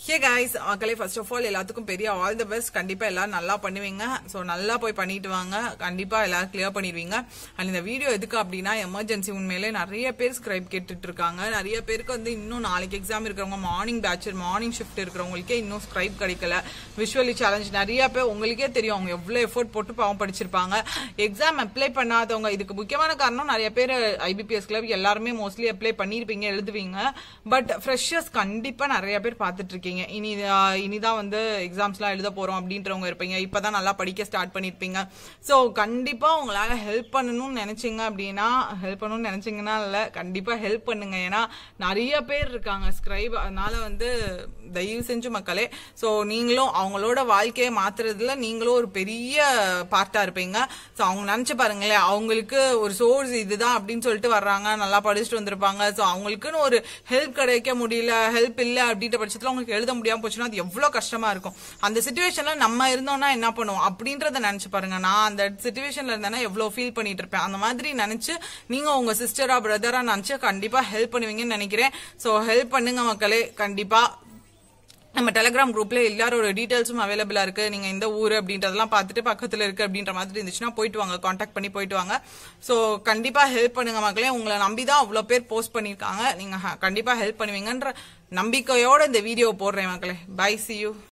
ஹே guys மக்களே first of all எல்லாத்துக்கும் பெரிய ஆல் தி பெஸ்ட் கண்டிப்பா எல்லாரும் நல்லா பண்ணுவீங்க ஸோ நல்லா போய் பண்ணிட்டு வாங்க கண்டிப்பா எல்லாரும் கிளியர் பண்ணிடுவீங்க அண்ட் இந்த வீடியோ எதுக்கு அப்படின்னா எமர்ஜென்சி உண்மையிலே நிறைய பேர் ஸ்கிரைப் கேட்டுட்டு இருக்காங்க நிறைய பேருக்கு வந்து இன்னும் நாளைக்கு எக்ஸாம் இருக்கிறவங்க மார்னிங் பேட்ச் மார்னிங் ஷிஃப்ட் இருக்கிறவங்களுக்கே இன்னும் ஸ்கிரைப் கிடைக்கல விஷுவலி சேலஞ்ச் நிறைய பேர் உங்களுக்கே தெரியும் அவங்க எவ்வளவு எஃபோர்ட் போட்டு பாவம் படிச்சிருப்பாங்க எக்ஸாம் அப்ளை பண்ணாதவங்க இதுக்கு முக்கியமான காரணம் நிறைய பேர் ஐபிபிஎஸ் கிளப் எல்லாருமே மோஸ்ட்லி அப்ளை பண்ணிருப்பீங்க எழுதுவீங்க பட் ஃப்ரெஷர்ஸ் கண்டிப்பா நிறைய பேர் பார்த்துட்டு இருக்கீங்க இனி ஆஹ், இனிதான் வந்து எக்ஸாம்ஸ்லாம் எழுத போறோம் அப்படின்றவங்க இருப்பீங்க இப்பதான் நல்லா படிக்க ஸ்டார்ட் பண்ணிருப்பீங்க ஸோ கண்டிப்பா உங்களால ஹெல்ப் பண்ணணும்னு நினைச்சீங்க அப்படின்னா ஹெல்ப் பண்ணணும்னு நினைச்சீங்கன்னா இல்ல கண்டிப்பா ஹெல்ப் பண்ணுங்க ஏன்னா நிறைய பேர் இருக்காங்க ஸ்கிரைப் அதனால வந்து தயவு செஞ்சு மக்களே ஸோ நீங்களும் அவங்களோட வாழ்க்கையை மாத்துறதுல நீங்களும் ஒரு பெரிய பார்ட்டா இருப்பீங்க ஸோ அவங்க நினைச்சு பாருங்களேன் அவங்களுக்கு ஒரு சோர்ஸ் இதுதான் அப்படின்னு சொல்லிட்டு வர்றாங்க நல்லா படிச்சுட்டு வந்திருப்பாங்க ஸோ அவங்களுக்குன்னு ஒரு ஹெல்ப் கிடைக்க முடியல ஹெல்ப் இல்லை அப்படின்ற பட்சத்தில் அவங்களுக்கு எழுத முடியாம போச்சுன்னா அது எவ்வளோ கஷ்டமா இருக்கும் அந்த சுச்சுவேஷன்ல நம்ம இருந்தோம்னா என்ன பண்ணுவோம் அப்படின்றத நினைச்சு பாருங்க நான் அந்த சுச்சுவேஷன்ல இருந்தேன்னா எவ்வளவு ஃபீல் பண்ணிட்டு இருப்பேன் அந்த மாதிரி நினைச்சு நீங்க உங்க சிஸ்டரா பிரதரா நினைச்சு கண்டிப்பா ஹெல்ப் பண்ணுவீங்கன்னு நினைக்கிறேன் ஸோ ஹெல்ப் பண்ணுங்க மக்களே கண்டிப்பா நம்ம டெலிகிராம் குரூப்ல எல்லாரோட டீடைல்ஸும் அவைலபிளா இருக்கு நீங்க இந்த ஊர் அப்படின்றதெல்லாம் பார்த்துட்டு பக்கத்துல இருக்கு அப்படின்ற மாதிரி இருந்துச்சுன்னா போயிட்டு வாங்க காண்டாக்ட் பண்ணி போயிட்டு வாங்க ஸோ கண்டிப்பா ஹெல்ப் பண்ணுங்க மக்களே உங்களை நம்பி தான் அவ்வளோ பேர் போஸ்ட் பண்ணியிருக்காங்க நீங்க ஹ- கண்டிப்பா ஹெல்ப் பண்ணுவீங்கன்ற நம்பிக்கையோட இந்த வீடியோ போடுறேன் மக்களே பை சி யூ